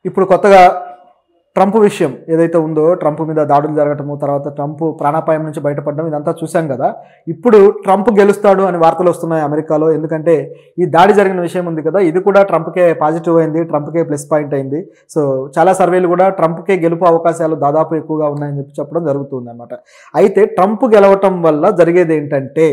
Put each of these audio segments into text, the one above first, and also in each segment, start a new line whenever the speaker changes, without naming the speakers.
ఇప్పుడు కొత్తగా ట్రంప్ విషయం ఏదైతే ఉందో ట్రంప్ మీద దాడులు జరగటము తర్వాత ట్రంప్ ప్రాణాపాయం నుంచి బయటపడడం ఇదంతా చూసాం కదా ఇప్పుడు ట్రంప్ గెలుస్తాడు అని వార్తలు వస్తున్నాయి అమెరికాలో ఎందుకంటే ఈ దాడి జరిగిన విషయం ఉంది కదా ఇది కూడా ట్రంప్కే పాజిటివ్ అయింది ట్రంప్కే ప్లస్ పాయింట్ అయింది సో చాలా సర్వేలు కూడా ట్రంప్కే గెలుపు అవకాశాలు దాదాపు ఎక్కువగా ఉన్నాయని చెప్పి చెప్పడం జరుగుతుంది అనమాట అయితే ట్రంప్ గెలవటం వల్ల జరిగేది ఏంటంటే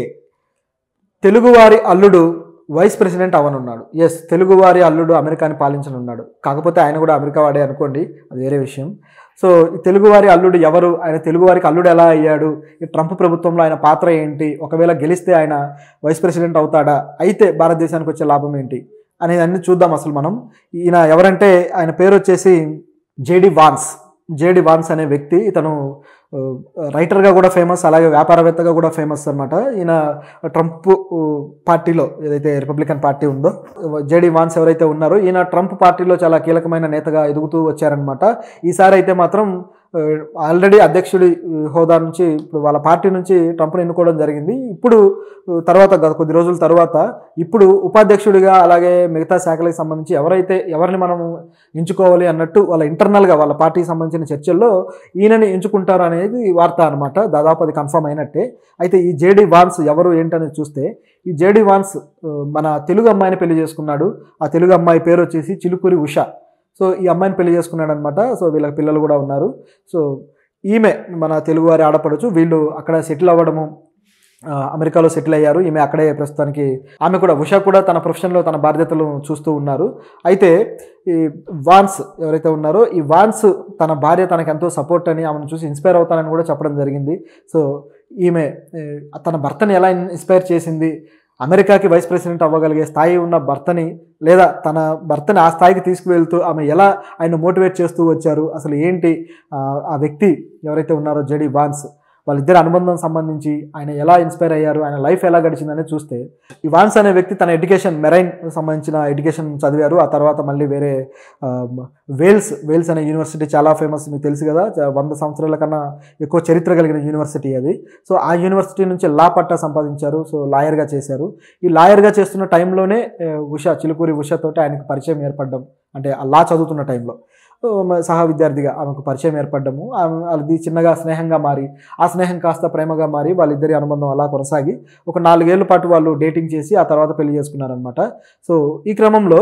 తెలుగువారి అల్లుడు వైస్ ప్రెసిడెంట్ అవనున్నాడు ఎస్ తెలుగువారి అల్లుడు అమెరికాని పాలించనున్నాడు కాకపోతే ఆయన కూడా అమెరికా వాడే అనుకోండి అది వేరే విషయం సో ఈ తెలుగువారి అల్లుడు ఎవరు ఆయన తెలుగువారికి అల్లుడు ఎలా అయ్యాడు ఈ ట్రంప్ ప్రభుత్వంలో ఆయన పాత్ర ఏంటి ఒకవేళ గెలిస్తే ఆయన వైస్ ప్రెసిడెంట్ అవుతాడా అయితే భారతదేశానికి వచ్చే లాభం ఏంటి అనేది అన్ని చూద్దాం అసలు మనం ఈయన ఎవరంటే ఆయన పేరు వచ్చేసి జేడి వాన్స్ జేడి వాన్స్ అనే వ్యక్తి ఇతను ఆ, రైటర్గా కూడా ఫేమస్ అలాగే వ్యాపారవేత్తగా కూడా ఫేమస్ అనమాట ఈయన ట్రంప్ ఊ, పార్టీలో ఏదైతే రిపబ్లికన్ పార్టీ ఉందో జేడి వాన్స్ ఎవరైతే ఉన్నారో ఈయన ట్రంప్ పార్టీలో చాలా కీలకమైన నేతగా ఎదుగుతూ వచ్చారనమాట ఈసారి అయితే మాత్రం ఆ, ఆల్రెడీ అధ్యక్షుడి ఆ, హోదా నుంచి ఇప్పుడు వాళ్ళ పార్టీ నుంచి ట్రంప్ను ఎన్నుకోవడం జరిగింది ఇప్పుడు ఆ, తర్వాత గత కొద్ది రోజుల తర్వాత ఇప్పుడు ఉపాధ్యక్షుడిగా అలాగే మిగతా శాఖలకు సంబంధించి ఎవరైతే ఎవరిని మనం ఎంచుకోవాలి అన్నట్టు వాళ్ళ ఇంటర్నల్గా వాళ్ళ పార్టీకి సంబంధించిన చర్చల్లో ఈయనని ఎంచుకుంటారు అనేది వార్త అనమాట దాదాపు అది కన్ఫర్మ్ అయినట్టే అయితే ఈ జేడి వాన్స్ ఎవరు ఏంటనేది చూస్తే ఈ జేడి వాన్స్ ఆ, మన తెలుగు అమ్మాయిని పెళ్లి చేసుకున్నాడు ఆ తెలుగు అమ్మాయి పేరు వచ్చేసి చిలుకూరి ఉష సో ఈ అమ్మాయిని పెళ్లి చేసుకున్నాడు అనమాట సో వీళ్ళకి పిల్లలు కూడా ఉన్నారు సో ఈమె మన తెలుగువారి ఆడపడచ్చు వీళ్ళు అక్కడ సెటిల్ అవ్వడము ఆ, అమెరికాలో సెటిల్ అయ్యారు ఈమె అక్కడే ప్రస్తుతానికి ఆమె కూడా ఉష కూడా తన ప్రొఫెషన్లో తన బాధ్యతలు చూస్తూ ఉన్నారు అయితే ఈ వాన్స్ ఎవరైతే ఉన్నారో ఈ వాన్స్ తన భార్య తనకు ఎంతో సపోర్ట్ అని ఆమెను చూసి ఇన్స్పైర్ అవుతానని కూడా చెప్పడం జరిగింది సో ఈమె ఏ, తన భర్తని ఎలా ఇన్స్పైర్ చేసింది అమెరికాకి వైస్ ప్రెసిడెంట్ అవ్వగలిగే స్థాయి ఉన్న భర్తని లేదా తన భర్తని ఆ స్థాయికి తీసుకువెళ్తూ ఆమె ఎలా ఆయన మోటివేట్ చేస్తూ వచ్చారు అసలు ఏంటి ఆ, ఆ వ్యక్తి ఎవరైతే ఉన్నారో జెడి వాన్స్ వాళ్ళిద్దరి అనుబంధం సంబంధించి ఆయన ఎలా ఇన్స్పైర్ అయ్యారు ఆయన లైఫ్ ఎలా గడిచిందని చూస్తే ఈ వాన్స్ అనే వ్యక్తి తన ఎడ్యుకేషన్ మెరైన్ సంబంధించిన ఎడ్యుకేషన్ చదివారు ఆ తర్వాత మళ్ళీ వేరే ఆ, వేల్స్ వేల్స్ అనే యూనివర్సిటీ చాలా ఫేమస్ మీకు తెలుసు కదా చ- వంద సంవత్సరాల కన్నా ఎక్కువ చరిత్ర కలిగిన యూనివర్సిటీ అది సో ఆ యూనివర్సిటీ నుంచి లా పట్టా సంపాదించారు సో లాయర్గా చేశారు ఈ లాయర్గా చేస్తున్న టైంలోనే ఆ, ఉష చిలుకూరి ఉషతోటి ఆయనకు పరిచయం ఏర్పడడం అంటే ఆ లా చదువుతున్న టైంలో సో, మ- సహా విద్యార్థిగా ఆమెకు పరిచయం ఏర్పడ్డము ఆమె అది చిన్నగా స్నేహంగా మారి ఆ స్నేహం కాస్త ప్రేమగా మారి వాళ్ళిద్దరి అనుబంధం అలా కొనసాగి ఒక నాలుగేళ్ల పాటు వాళ్ళు డేటింగ్ చేసి ఆ తర్వాత పెళ్లి చేసుకున్నారనమాట సో ఈ క్రమంలో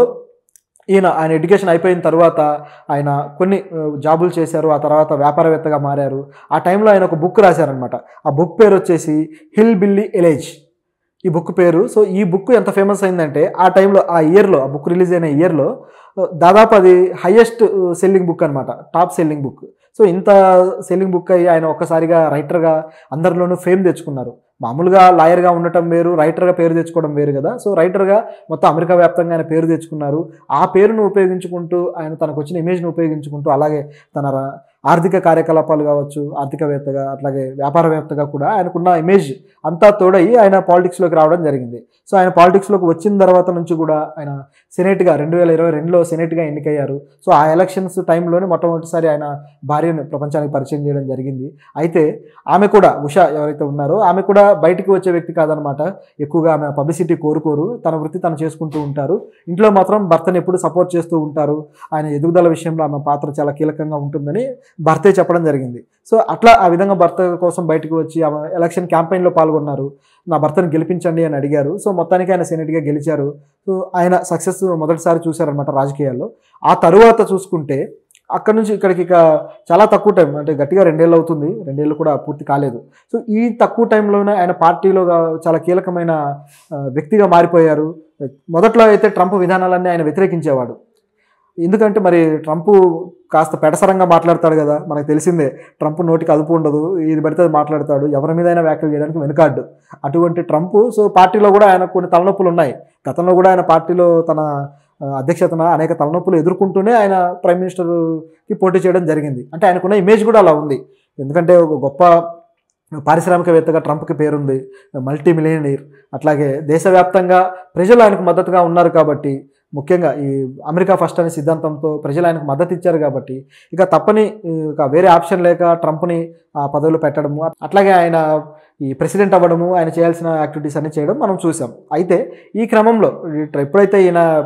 ఈయన ఆయన ఎడ్యుకేషన్ అయిపోయిన తర్వాత ఆయన కొన్ని ఆ, జాబులు చేశారు ఆ తర్వాత వ్యాపారవేత్తగా మారారు ఆ టైంలో ఆయన ఒక బుక్ రాశారనమాట ఆ బుక్ పేరు వచ్చేసి హిల్ బిల్లీ ఎలేజ్ ఈ బుక్ పేరు సో ఈ బుక్ ఎంత ఫేమస్ అయిందంటే ఆ టైంలో ఆ ఇయర్లో ఆ బుక్ రిలీజ్ అయిన ఇయర్లో దాదాపు అది హైయెస్ట్ సెల్లింగ్ బుక్ అనమాట టాప్ సెల్లింగ్ బుక్ సో ఇంత సెల్లింగ్ బుక్ అయ్యి ఆయన ఒక్కసారిగా రైటర్గా అందరిలోనూ ఫేమ్ తెచ్చుకున్నారు మామూలుగా లాయర్గా ఉండటం వేరు రైటర్గా పేరు తెచ్చుకోవడం వేరు కదా సో రైటర్గా మొత్తం అమెరికా వ్యాప్తంగా ఆయన పేరు తెచ్చుకున్నారు ఆ పేరును ఉపయోగించుకుంటూ ఆయన తనకు వచ్చిన ఇమేజ్ను ఉపయోగించుకుంటూ అలాగే తన ర- ఆర్థిక కార్యకలాపాలు కావచ్చు ఆర్థికవేత్తగా అట్లాగే వ్యాపారవేత్తగా కూడా ఆయనకున్న ఇమేజ్ అంతా తోడయి ఆయన పాలిటిక్స్లోకి రావడం జరిగింది సో ఆయన పాలిటిక్స్లోకి వచ్చిన తర్వాత నుంచి కూడా ఆయన సెనేట్గా రెండు వేల ఇరవై రెండులో సెనేట్గా ఎన్నికయ్యారు సో ఆ ఎలక్షన్స్ టైంలోనే మొట్టమొదటిసారి ఆయన భార్యను ప్రపంచానికి పరిచయం చేయడం జరిగింది అయితే ఆమె కూడా ఉష ఎవరైతే ఉన్నారో ఆమె కూడా బయటికి వచ్చే వ్యక్తి కాదనమాట ఎక్కువగా ఆమె పబ్లిసిటీ కోరుకోరు తన వృత్తి తను చేసుకుంటూ ఉంటారు ఇంట్లో మాత్రం భర్తను ఎప్పుడు సపోర్ట్ చేస్తూ ఉంటారు ఆయన ఎదుగుదల విషయంలో ఆమె పాత్ర చాలా కీలకంగా ఉంటుందని భర్తే చెప్పడం జరిగింది సో అట్లా ఆ విధంగా భర్త కోసం బయటకు వచ్చి ఆమె ఎలక్షన్ క్యాంపెయిన్లో పాల్గొన్నారు నా భర్తను గెలిపించండి అని అడిగారు సో మొత్తానికి ఆయన సెనేట్గా గెలిచారు సో ఆయన సక్సెస్ మొదటిసారి చూశారనమాట రాజకీయాల్లో ఆ తరువాత చూసుకుంటే అక్కడ నుంచి ఇక్కడికి ఇక చాలా తక్కువ టైం అంటే గట్టిగా రెండేళ్ళు అవుతుంది రెండేళ్ళు కూడా పూర్తి కాలేదు సో ఈ తక్కువ టైంలోనే ఆయన పార్టీలో గా- చాలా కీలకమైన ఆ, వ్యక్తిగా మారిపోయారు మొదట్లో అయితే ట్రంప్ విధానాలన్నీ ఆయన వ్యతిరేకించేవాడు ఎందుకంటే మరి ట్రంప్ కాస్త పెడసరంగా మాట్లాడతాడు కదా మనకు తెలిసిందే ట్రంప్ నోటికి అదుపు ఉండదు ఇది పడితే అది మాట్లాడతాడు ఎవరి మీదైనా వ్యాఖ్యలు చేయడానికి వెనుకాడ్డు అటువంటి ట్రంప్ సో పార్టీలో కూడా ఆయన కొన్ని తలనొప్పులు ఉన్నాయి గతంలో కూడా ఆయన పార్టీలో తన ఆ, అధ్యక్షతన అనేక తలనొప్పులు ఎదుర్కొంటూనే ఆయన ప్రైమ్ మినిస్టర్కి పోటీ చేయడం జరిగింది అంటే ఆయనకున్న ఇమేజ్ కూడా అలా ఉంది ఎందుకంటే ఒక గొప్ప పారిశ్రామికవేత్తగా ట్రంప్కి పేరుంది మల్టీ మిలియనీర్ అట్లాగే దేశవ్యాప్తంగా ప్రజలు ఆయనకు మద్దతుగా ఉన్నారు కాబట్టి ముఖ్యంగా ఈ అమెరికా ఫస్ట్ అనే సిద్ధాంతంతో ప్రజలు ఆయనకు మద్దతు ఇచ్చారు కాబట్టి ఇక తప్పని ఇక వేరే ఆప్షన్ లేక ట్రంప్ని ఆ పదవులు పెట్టడము అట్లాగే ఆయన ఈ ప్రెసిడెంట్ అవ్వడము ఆయన చేయాల్సిన యాక్టివిటీస్ అన్ని చేయడం మనం చూసాం అయితే ఈ క్రమంలో ఈ ట్ర- ఎప్పుడైతే ఈయన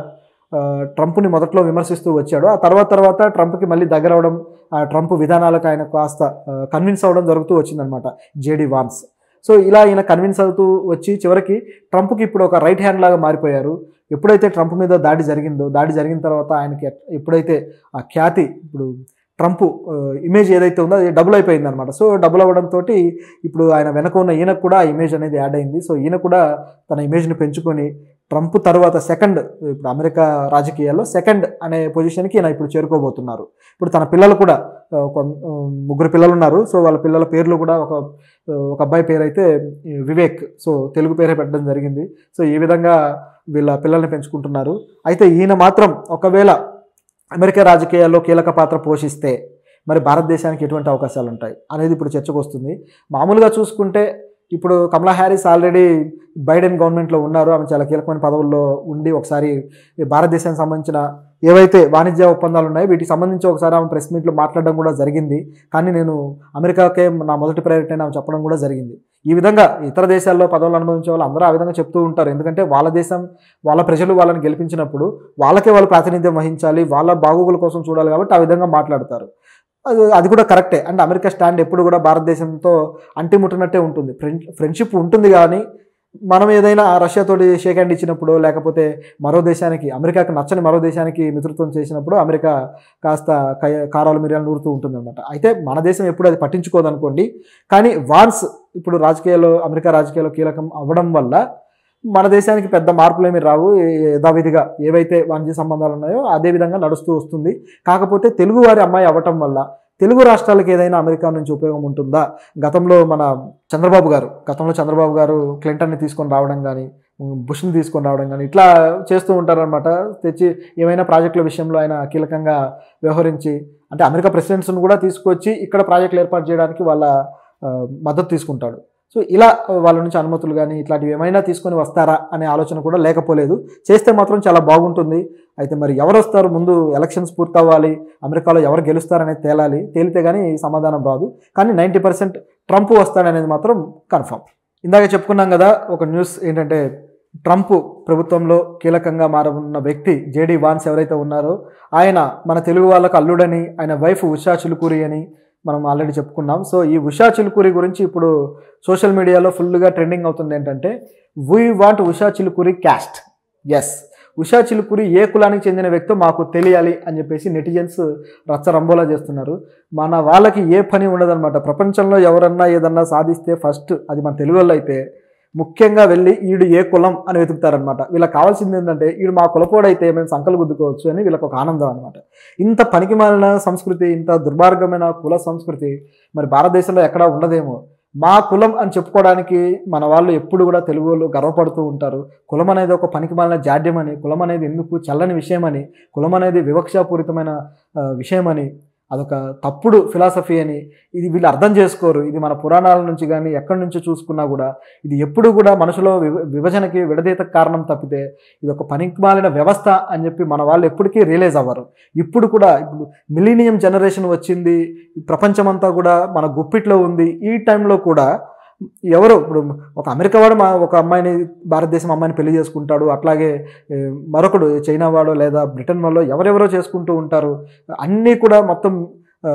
ఆ, ట్రంప్ని మొదట్లో విమర్శిస్తూ వచ్చాడు ఆ తర్వాత తర్వాత ట్రంప్కి మళ్ళీ దగ్గర అవడం ఆ ట్రంప్ విధానాలకు ఆయన కాస్త కన్విన్స్ అవ్వడం జరుగుతూ వచ్చిందనమాట జేడి వాన్స్ సో ఇలా ఈయన కన్విన్స్ అవుతూ వచ్చి చివరికి ట్రంప్కి ఇప్పుడు ఒక రైట్ హ్యాండ్ లాగా మారిపోయారు ఎప్పుడైతే ట్రంప్ మీద దాడి జరిగిందో దాడి జరిగిన తర్వాత ఆయనకి ఎట్- ఎప్పుడైతే ఆ ఖ్యాతి ఇప్పుడు ట్రంప్ ఆ, ఇమేజ్ ఏదైతే ఉందో అది డబుల్ అయిపోయింది అనమాట సో డబుల్ అవ్వడంతో ఇప్పుడు ఆయన వెనక ఉన్న ఈయనకు కూడా ఆ ఇమేజ్ అనేది యాడ్ అయింది సో ఈయన కూడా తన ఇమేజ్ని పెంచుకొని ట్రంప్ తర్వాత సెకండ్ ఇప్పుడు అమెరికా రాజకీయాల్లో సెకండ్ అనే పొజిషన్కి ఈయన ఇప్పుడు చేరుకోబోతున్నారు ఇప్పుడు తన పిల్లలు కూడా ఆ, కొన్- ఆ, ముగ్గురు పిల్లలు ఉన్నారు సో వాళ్ళ పిల్లల పేర్లు కూడా ఒక ఆ, ఒక అబ్బాయి పేరు అయితే ఈ వివేక్ సో తెలుగు పేరే పెట్టడం జరిగింది సో ఈ విధంగా వీళ్ళ పిల్లల్ని పెంచుకుంటున్నారు అయితే ఈయన మాత్రం ఒకవేళ అమెరికా రాజకీయాల్లో కీలక పాత్ర పోషిస్తే మరి భారతదేశానికి ఎటువంటి అవకాశాలు ఉంటాయి అనేది ఇప్పుడు చర్చకు వస్తుంది మామూలుగా చూసుకుంటే ఇప్పుడు కమలా హ్యారిస్ ఆల్రెడీ బైడెన్ గవర్నమెంట్లో ఉన్నారు ఆమె చాలా కీలకమైన పదవుల్లో ఉండి ఒకసారి ఈ భారతదేశానికి సంబంధించిన ఏవైతే వాణిజ్య ఒప్పందాలు ఉన్నాయో వీటికి సంబంధించి ఒకసారి ఆమె ప్రెస్ మీట్లో మాట్లాడడం కూడా జరిగింది కానీ నేను అమెరికాకే నా మొదటి ప్రయారిటీ అని ఆమె చెప్పడం కూడా జరిగింది ఈ విధంగా ఇతర దేశాల్లో పదవులు అనుభవించే వాళ్ళు అందరూ ఆ విధంగా చెప్తూ ఉంటారు ఎందుకంటే వాళ్ళ దేశం వాళ్ళ ప్రజలు వాళ్ళని గెలిపించినప్పుడు వాళ్ళకే వాళ్ళు ప్రాతినిధ్యం వహించాలి వాళ్ళ బాగోగుల కోసం చూడాలి కాబట్టి ఆ విధంగా మాట్లాడతారు అది అది కూడా కరెక్టే అంటే అమెరికా స్టాండ్ ఎప్పుడు కూడా భారతదేశంతో అంటిముట్టినట్టే ఉంటుంది ఫ్రెండ్ ఫ్రెండ్షిప్ ఉంటుంది కానీ మనం ఏదైనా రష్యాతోటి షేక్ హ్యాండ్ ఇచ్చినప్పుడు లేకపోతే మరో దేశానికి అమెరికాకి నచ్చని మరో దేశానికి మిత్రత్వం చేసినప్పుడు అమెరికా కాస్త కయ కారాలు మిరియాలు నూరుతూ ఉంటుందన్నమాట అయితే మన దేశం ఎప్పుడు అది పట్టించుకోదనుకోండి కానీ వాన్స్ ఇప్పుడు రాజకీయాల్లో అమెరికా రాజకీయాల్లో కీలకం అవ్వడం వల్ల మన దేశానికి పెద్ద మార్పులు ఏమి రావు ఏ- యథావిధిగా ఏవైతే వాణిజ్య సంబంధాలు ఉన్నాయో అదే విధంగా నడుస్తూ వస్తుంది కాకపోతే తెలుగు వారి అమ్మాయి అవ్వటం వల్ల తెలుగు రాష్ట్రాలకు ఏదైనా అమెరికా నుంచి ఉపయోగం ఉంటుందా గతంలో మన చంద్రబాబు గారు గతంలో చంద్రబాబు గారు క్లింటన్ని తీసుకొని రావడం కానీ బుష్ని తీసుకొని రావడం కానీ ఇట్లా చేస్తూ ఉంటారనమాట తెచ్చి ఏమైనా ప్రాజెక్టుల విషయంలో ఆయన కీలకంగా వ్యవహరించి అంటే అమెరికా ప్రెసిడెంట్స్ను కూడా తీసుకొచ్చి ఇక్కడ ప్రాజెక్టులు ఏర్పాటు చేయడానికి వాళ్ళ ఆ, మద్దతు తీసుకుంటాడు సో ఇలా వాళ్ళ నుంచి అనుమతులు కానీ ఇట్లాంటివి ఏమైనా తీసుకొని వస్తారా అనే ఆలోచన కూడా లేకపోలేదు చేస్తే మాత్రం చాలా బాగుంటుంది అయితే మరి ఎవరు వస్తారు ముందు ఎలక్షన్స్ పూర్తవ్వాలి అమెరికాలో ఎవరు గెలుస్తారనేది తేలాలి తేలితే కానీ సమాధానం రాదు కానీ నైంటీ పర్సెంట్ ట్రంప్ వస్తాడనేది మాత్రం కన్ఫర్మ్ ఇందాక చెప్పుకున్నాం కదా ఒక న్యూస్ ఏంటంటే ట్రంప్ ప్రభుత్వంలో కీలకంగా మారనున్న వ్యక్తి జేడీ వాన్స్ ఎవరైతే ఉన్నారో ఆయన మన తెలుగు వాళ్ళకు అల్లుడని ఆయన వైఫ్ ఉషా చిలుకూరి అని మనం ఆల్రెడీ చెప్పుకున్నాం సో ఈ ఉషా చిలుకూరి గురించి ఇప్పుడు సోషల్ మీడియాలో ఫుల్గా ట్రెండింగ్ అవుతుంది ఏంటంటే we want Usha Chilukuri caste yes Usha Chilukuri ఏ కులానికి చెందిన వ్యక్తో మాకు తెలియాలి అని చెప్పేసి నెటిజన్స్ రచ్చరంబోలా చేస్తున్నారు మన వాళ్ళకి ఏ పని ఉండదన్నమాట ప్రపంచంలో ఎవరన్నా ఏదన్నా సాధిస్తే ఫస్ట్ అది మన తెలుగు వాళ్ళు అయితే ముఖ్యంగా వెళ్ళి ఈడు ఏ కులం అని వెతుకుతారనమాట వీళ్ళకి కావాల్సింది ఏంటంటే ఈడు మా కులపోడైతే మేము సంకలు గుద్దుకోవచ్చు అని వీళ్ళకి ఒక ఆనందం అనమాట ఇంత పనికిమాలిన సంస్కృతి ఇంత దుర్మార్గమైన కుల సంస్కృతి మరి భారతదేశంలో ఎక్కడా ఉండదేమో మా కులం అని చెప్పుకోవడానికి మన వాళ్ళు ఎప్పుడు కూడా తెలుగు వాళ్ళు గర్వపడుతూ ఉంటారు కులం అనేది ఒక పనికిమాలిన జాడ్యం అని కులం అనేది ఎందుకు చల్లని విషయం అని కులం అనేది వివక్షాపూరితమైన ఆ, విషయం అని అదొక తప్పుడు ఫిలాసఫీ అని ఇది వీళ్ళు అర్థం చేసుకోరు ఇది మన పురాణాల నుంచి కానీ ఎక్కడి నుంచి చూసుకున్నా కూడా ఇది ఎప్పుడు కూడా మనుషులో విభ- విభజనకి విడదీతకు కారణం తప్పితే ఇది ఒక పనికిమాలిన వ్యవస్థ అని చెప్పి మన వాళ్ళు ఎప్పటికీ రియలైజ్ అవ్వరు ఇప్పుడు కూడా ఇప్పుడు మిలీనియం జనరేషన్ వచ్చింది ఈ ప్రపంచమంతా కూడా మన గుప్పిట్లో ఉంది ఈ టైంలో కూడా ఎవరు ఇప్పుడు ఒక అమెరికా వాడు మా ఒక అమ్మాయిని భారతదేశం అమ్మాయిని పెళ్లి చేసుకుంటాడు అట్లాగే ఏ, మరొకడు చైనా వాడు లేదా బ్రిటన్ వాళ్ళు ఎవరెవరో చేసుకుంటూ ఉంటారు అన్నీ కూడా మొత్తం ఆ,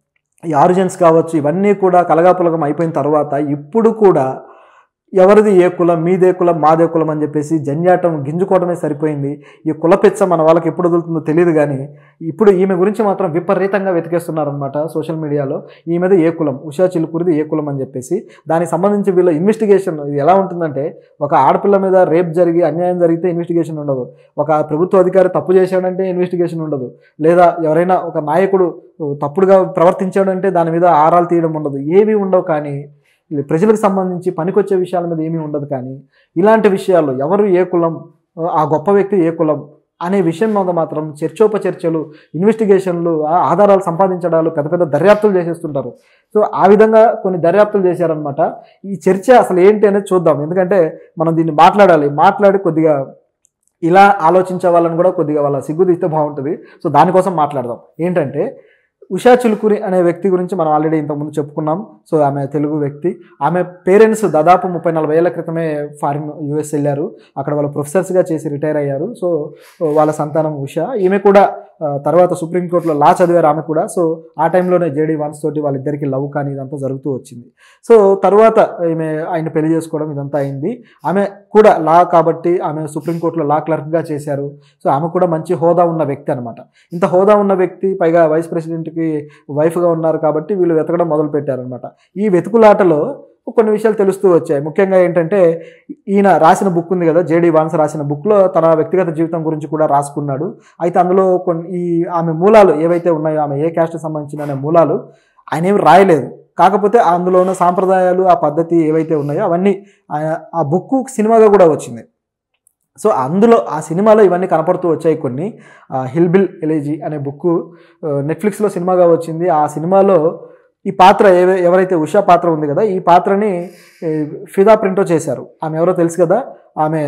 ఈ ఆరిజిన్స్ కావచ్చు ఇవన్నీ కూడా కలగాపులగం అయిపోయిన తర్వాత ఇప్పుడు కూడా ఎవరిది ఏ కులం మీదే కులం మాదే కులం అని చెప్పేసి జంజాటం గింజుకోవడమే సరిపోయింది ఈ కులపెచ్చ మన వాళ్ళకి ఎప్పుడు వదులుతుందో తెలియదు కానీ ఇప్పుడు ఈమె గురించి మాత్రం విపరీతంగా వెతికేస్తున్నారనమాట సోషల్ మీడియాలో ఈమెది ఏ కులం ఉషా చిలుకూరిది ఏ కులం అని చెప్పేసి దానికి సంబంధించి వీళ్ళ ఇన్వెస్టిగేషన్ ఇది ఎలా ఉంటుందంటే ఒక ఆడపిల్ల మీద రేప్ జరిగి అన్యాయం జరిగితే ఇన్వెస్టిగేషన్ ఉండదు ఒక ప్రభుత్వ అధికారి తప్పు చేశాడంటే ఇన్వెస్టిగేషన్ ఉండదు లేదా ఎవరైనా ఒక నాయకుడు తప్పుడుగా ప్రవర్తించాడంటే దాని మీద ఆరాలు తీయడం ఉండదు ఏమీ ఉండవు కానీ ఇది ప్రజలకు సంబంధించి పనికొచ్చే విషయాల మీద ఏమీ ఉండదు కానీ ఇలాంటి విషయాల్లో ఎవరు ఏ కులం ఆ గొప్ప వ్యక్తి ఏ కులం అనే విషయం మీద మాత్రం చర్చోపచర్చలు ఇన్వెస్టిగేషన్లు ఆ ఆధారాలు సంపాదించడాలు పెద్ద పెద్ద దర్యాప్తులు చేసేస్తుంటారు సో ఆ విధంగా కొన్ని దర్యాప్తులు చేశారనమాట ఈ చర్చ అసలు ఏంటి అనేది చూద్దాం ఎందుకంటే మనం దీన్ని మాట్లాడాలి మాట్లాడి కొద్దిగా ఇలా ఆలోచించే వాళ్ళని కూడా కొద్దిగా వాళ్ళ సిగ్గు తీస్తే బాగుంటుంది సో దానికోసం మాట్లాడదాం ఏంటంటే ఉషా చిలుకూరి అనే వ్యక్తి గురించి మనం ఆల్రెడీ ఇంతకుముందు చెప్పుకున్నాం సో ఆమె తెలుగు వ్యక్తి ఆమె పేరెంట్స్ దాదాపు ముప్పై నలభై ఏళ్ల క్రితమే ఫారిన్ యూఎస్ వెళ్ళారు అక్కడ వాళ్ళు ప్రొఫెసర్స్గా చేసి రిటైర్ అయ్యారు సో వాళ్ళ సంతానం ఉషా ఈమె కూడా ఆ, తర్వాత సుప్రీంకోర్టులో లా చదివారు ఆమె కూడా సో ఆ టైంలోనే జేడీ వాన్స్ తోటి వాళ్ళిద్దరికి లవ్ కానీ ఇదంతా జరుగుతూ వచ్చింది సో తర్వాత ఈమె ఆయన పెళ్లి చేసుకోవడం ఇదంతా అయింది ఆమె కూడా లా కాబట్టి ఆమె సుప్రీంకోర్టులో లా క్లర్క్గా చేశారు సో ఆమె కూడా మంచి హోదా ఉన్న వ్యక్తి అనమాట ఇంత హోదా ఉన్న వ్యక్తి పైగా వైస్ ప్రెసిడెంట్కి వైఫ్గా ఉన్నారు కాబట్టి వీళ్ళు వెతకడం మొదలు పెట్టారనమాట ఈ వెతుకులాటలో కొన్ని విషయాలు తెలుస్తూ వచ్చాయి ముఖ్యంగా ఏంటంటే ఈయన రాసిన బుక్ ఉంది కదా జేడీ వాన్స్ రాసిన బుక్లో తన వ్యక్తిగత జీవితం గురించి కూడా రాసుకున్నాడు అయితే అందులో కొన్ని ఈ ఆమె మూలాలు ఏవైతే ఉన్నాయో ఆమె ఏ క్యాస్ట్ సంబంధించిన అనే మూలాలు ఆయన ఏమి రాయలేదు కాకపోతే అందులో ఉన్న సాంప్రదాయాలు ఆ పద్ధతి ఏవైతే ఉన్నాయో అవన్నీ ఆయన- ఆ బుక్ సినిమాగా కూడా వచ్చింది సో అందులో ఆ సినిమాలో ఇవన్నీ కనపడుతూ వచ్చాయి కొన్ని ఆ, హిల్బిల్ ఎలేజీ అనే బుక్ నెట్ఫ్లిక్స్లో సినిమాగా వచ్చింది ఆ సినిమాలో ఈ పాత్ర ఏవై ఎవరైతే ఉషా పాత్ర ఉంది కదా ఈ పాత్రని ఏ, ఫిదా ప్రింటో చేశారు ఆమె ఎవరో తెలుసు కదా ఆమె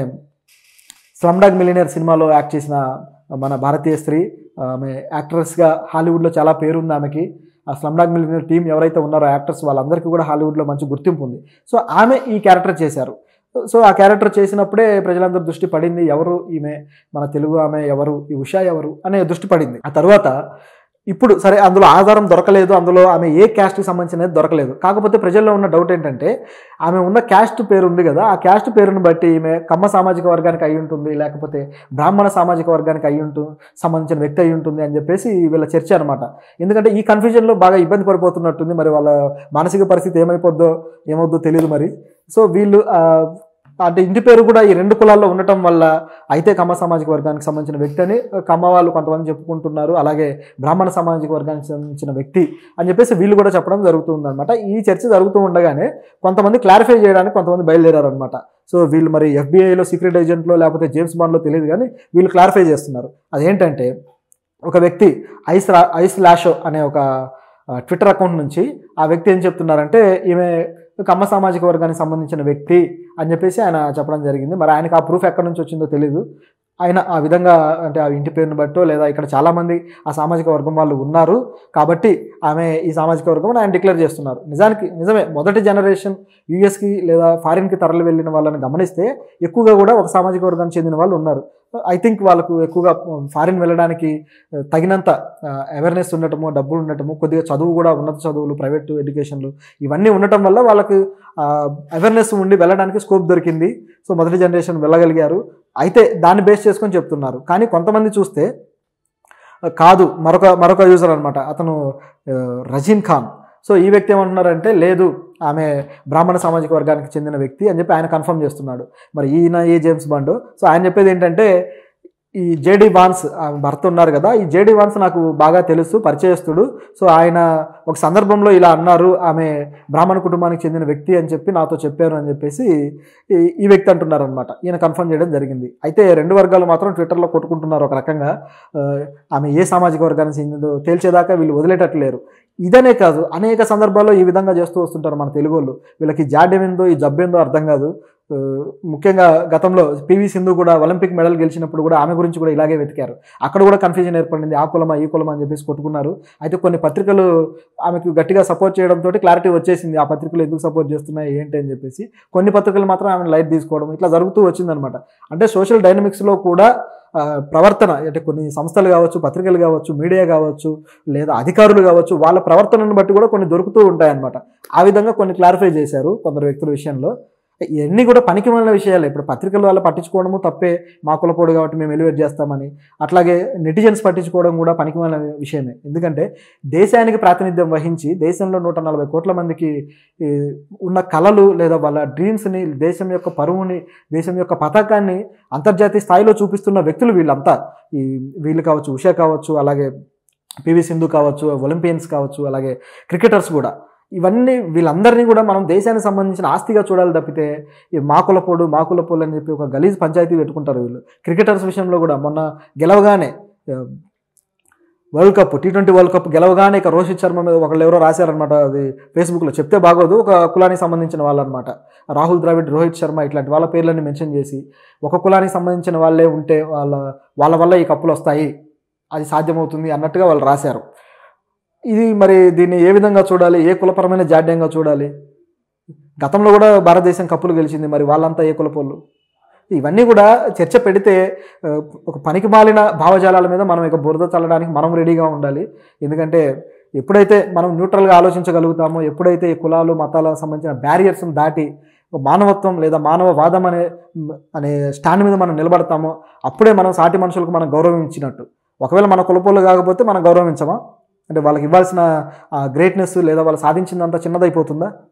స్లమ్ డాగ్ మిలినియర్ సినిమాలో యాక్ట్ చేసిన మన భారతీయ స్త్రీ ఆమె యాక్ట్రెస్గా హాలీవుడ్లో చాలా పేరుంది ఆమెకి ఆ స్లమ్ డాగ్ మిలినియర్ టీం ఎవరైతే ఉన్నారో యాక్టర్స్ వాళ్ళందరికీ కూడా హాలీవుడ్లో మంచి గుర్తింపు ఉంది సో ఆమె ఈ క్యారెక్టర్ చేశారు సో ఆ క్యారెక్టర్ చేసినప్పుడే ప్రజలందరూ దృష్టి పడింది ఎవరు ఈమె మన తెలుగు ఆమె ఎవరు ఈ ఉషా ఎవరు అనే దృష్టి పడింది ఆ తర్వాత ఇప్పుడు సరే అందులో ఆధారం దొరకలేదు అందులో ఆమె ఏ క్యాస్ట్కి సంబంధించినది దొరకలేదు కాకపోతే ప్రజల్లో ఉన్న డౌట్ ఏంటంటే ఆమె ఉన్న క్యాస్ట్ పేరు ఉంది కదా ఆ క్యాస్ట్ పేరును బట్టి ఈమె కమ్మ సామాజిక వర్గానికి అయి ఉంటుంది లేకపోతే బ్రాహ్మణ సామాజిక వర్గానికి అయి ఉంటుంది సంబంధించిన వ్యక్తి అయి ఉంటుంది అని చెప్పేసి వీళ్ళ చర్చ అనమాట ఎందుకంటే ఈ కన్ఫ్యూజన్లో బాగా ఇబ్బంది పడిపోతున్నట్టుంది మరి వాళ్ళ మానసిక పరిస్థితి ఏమైపోద్దో ఏమవుద్దో తెలియదు మరి సో వీళ్ళు ఆ, అంటే ఇంటి పేరు కూడా ఈ రెండు కులాల్లో ఉండటం వల్ల అయితే కమ్మ సామాజిక వర్గానికి సంబంధించిన వ్యక్తి అని కమ్మ వాళ్ళు కొంతమంది చెప్పుకుంటున్నారు అలాగే బ్రాహ్మణ సామాజిక వర్గానికి సంబంధించిన వ్యక్తి అని చెప్పేసి వీళ్ళు కూడా చెప్పడం జరుగుతుందన్నమాట ఈ చర్చ జరుగుతూ ఉండగానే కొంతమంది క్లారిఫై చేయడానికి కొంతమంది బయలుదేరారనమాట సో వీళ్ళు మరి ఎఫ్బీఐలో సీక్రెట్ ఏజెంట్లో లేకపోతే జేమ్స్ బాండ్లో తెలియదు కానీ వీళ్ళు క్లారిఫై చేస్తున్నారు అదేంటంటే ఒక వ్యక్తి ఐస్ రా ఐస్ లాషో అనే ఒక ఆ, ట్విట్టర్ అకౌంట్ నుంచి ఆ వ్యక్తి ఏం చెప్తున్నారంటే ఈమె కమ్మ సామాజిక వర్గానికి సంబంధించిన వ్యక్తి అని చెప్పేసి ఆయన చెప్పడం జరిగింది మరి ఆయనకు ఆ ప్రూఫ్ ఎక్కడి నుంచి వచ్చిందో తెలియదు ఆయన ఆ విధంగా అంటే ఆ ఇంటి పేరుని బట్టో లేదా ఇక్కడ చాలామంది ఆ సామాజిక వర్గం వాళ్ళు ఉన్నారు కాబట్టి ఆమె ఈ సామాజిక వర్గం అని ఆయన డిక్లేర్ చేస్తున్నారు నిజానికి నిజమే మొదటి జనరేషన్ యూఎస్కి లేదా ఫారిన్కి తరలి వెళ్ళిన వాళ్ళని గమనిస్తే ఎక్కువగా కూడా ఒక సామాజిక వర్గానికి చెందిన వాళ్ళు ఉన్నారు ఐ థింక్ వాళ్ళకు ఎక్కువగా ఫారిన్ వెళ్ళడానికి ఆ, తగినంత అవేర్నెస్ ఉండటము డబ్బులు ఉండటము కొద్దిగా చదువు కూడా ఉన్నత చదువులు ప్రైవేట్ ఎడ్యుకేషన్లు ఇవన్నీ ఉండటం వల్ల వాళ్ళకి అవేర్నెస్ ఉండి వెళ్ళడానికి స్కోప్ దొరికింది సో మొదటి జనరేషన్ వెళ్ళగలిగారు అయితే దాన్ని బేస్ చేసుకొని చెప్తున్నారు కానీ కొంతమంది చూస్తే ఆ, కాదు మరొక మరొక యూజర్ అనమాట అతను ఆ, రజీన్ ఖాన్ సో ఈ వ్యక్తి ఏమంటున్నారంటే లేదు ఆమె బ్రాహ్మణ సామాజిక వర్గానికి చెందిన వ్యక్తి అని చెప్పి ఆయన కన్ఫర్మ్ చేస్తున్నాడు మరి ఈయన ఏ జేమ్స్ బాండ్ సో ఆయన చెప్పేది ఏంటంటే ఈ జేడి వాన్స్ ఆమె భర్త ఉన్నారు కదా ఈ జేడి వాన్స్ నాకు బాగా తెలుసు పరిచయస్తుడు సో ఆయన ఒక సందర్భంలో ఇలా అన్నారు ఆమె బ్రాహ్మణ కుటుంబానికి చెందిన వ్యక్తి అని చెప్పి నాతో చెప్పారు అని చెప్పేసి ఈ- ఈ వ్యక్తి అంటున్నారు అనమాట ఈయన కన్ఫర్మ్ చేయడం జరిగింది అయితే రెండు వర్గాలు మాత్రం ట్విట్టర్లో కొట్టుకుంటున్నారు ఒక రకంగా ఆ, ఆమె ఏ సామాజిక వర్గానికి చెందిందో తేల్చేదాకా వీళ్ళు వదిలేటట్లేరు ఇదనే కాదు అనేక సందర్భాల్లో ఈ విధంగా చేస్తూ వస్తుంటారు మన తెలుగు వాళ్ళు వీళ్ళకి జాడ్యమేందో ఈ జబ్బేందో అర్థం కాదు ఆ, ముఖ్యంగా గతంలో పివి సింధు కూడా ఒలింపిక్ మెడల్ గెలిచినప్పుడు కూడా ఆమె గురించి కూడా ఇలాగే వెతికారు అక్కడ కూడా కన్ఫ్యూజన్ ఏర్పడింది ఆ కులమా ఈ కులమా అని చెప్పేసి కొట్టుకున్నారు అయితే కొన్ని పత్రికలు ఆమెకు గట్టిగా సపోర్ట్ చేయడంతో క్లారిటీ వచ్చేసింది ఆ పత్రికలు ఎందుకు సపోర్ట్ చేస్తున్నాయి ఏంటి అని చెప్పేసి కొన్ని పత్రికలు మాత్రం ఆమెను లైట్ తీసుకోవడం ఇట్లా జరుగుతూ వచ్చిందనమాట అంటే సోషల్ డైనమిక్స్లో కూడా ఆ, ప్రవర్తన అంటే కొన్ని సంస్థలు కావచ్చు పత్రికలు కావచ్చు మీడియా కావచ్చు లేదా అధికారులు కావచ్చు వాళ్ళ ప్రవర్తనను బట్టి కూడా కొన్ని దొరుకుతూ ఉంటాయన్నమాట ఆ విధంగా కొన్ని క్లారిఫై చేశారు కొందరు వ్యక్తుల విషయంలో ఇవన్నీ కూడా పనికి మాలిన విషయాలు ఇప్పుడు పత్రికల వల్ల పట్టించుకోవడము తప్పే మా కులపోడు కాబట్టి మేము ఎలివేట్ చేస్తామని అట్లాగే నెటిజన్స్ పట్టించుకోవడం కూడా పనికి మాలిన విషయమే ఎందుకంటే దేశానికి ప్రాతినిధ్యం వహించి దేశంలో నూట నలభై కోట్ల మందికి ఈ, ఉన్న కళలు లేదా వాళ్ళ డ్రీమ్స్ని దేశం యొక్క పరువుని దేశం యొక్క పతాకాన్ని అంతర్జాతీయ స్థాయిలో చూపిస్తున్న వ్యక్తులు వీళ్ళంతా ఈ వీళ్ళు కావచ్చు ఉషా కావచ్చు అలాగే పివి సింధు కావచ్చు ఒలింపియన్స్ కావచ్చు అలాగే క్రికెటర్స్ కూడా ఇవన్నీ వీళ్ళందరినీ కూడా మనం దేశానికి సంబంధించిన ఆస్తిగా చూడాలి తప్పితే ఈ మా కులపోడు మా కులపోడు అని చెప్పి ఒక గలీజ్ పంచాయతీ పెట్టుకుంటారు వీళ్ళు క్రికెటర్స్ విషయంలో కూడా మొన్న గెలవగానే ఆ, world cup T twenty world cup గెలవగానే ఇక రోహిత్ శర్మ మీద ఒకళ్ళు ఎవరో రాశారనమాట అది ఫేస్బుక్లో చెప్తే బాగోదు ఒక కులానికి సంబంధించిన వాళ్ళు అనమాట రాహుల్ ద్రావిడ్ రోహిత్ శర్మ ఇట్లాంటి వాళ్ళ పేర్లన్నీ మెన్షన్ చేసి ఒక కులానికి సంబంధించిన వాళ్ళే ఉంటే వాళ్ళ వాళ్ళ వల్ల ఈ కప్పులు వస్తాయి అది సాధ్యమవుతుంది అన్నట్టుగా వాళ్ళు రాశారు ఇది మరి దీన్ని ఏ విధంగా చూడాలి ఏ కులపరమైన జాడ్యంగా చూడాలి గతంలో కూడా భారతదేశం కప్పులు గెలిచింది మరి వాళ్ళంతా ఏ కులపోళ్ళు ఇవన్నీ కూడా చర్చ పెడితే ఆ, ఒక పనికి మాలిన భావజాలాల మీద మనం ఇక బురద చల్లడానికి మనం రెడీగా ఉండాలి ఎందుకంటే ఎప్పుడైతే మనం న్యూట్రల్గా ఆలోచించగలుగుతామో ఎప్పుడైతే ఈ కులాలు మతాలకు సంబంధించిన బ్యారియర్స్ని దాటి ఒక మానవత్వం లేదా మానవవాదం అనే అనే స్టాండ్ మీద మనం నిలబడతామో అప్పుడే మనం సాటి మనుషులకు మనం గౌరవం ఇచ్చినట్టు ఒకవేళ మన కులపోళ్ళు కాకపోతే మనం గౌరవించమా అంటే వాళ్ళకి ఇవ్వాల్సిన గ్రేట్నెస్ లేదా వాళ్ళు సాధించిందంతా చిన్నదైపోతుందా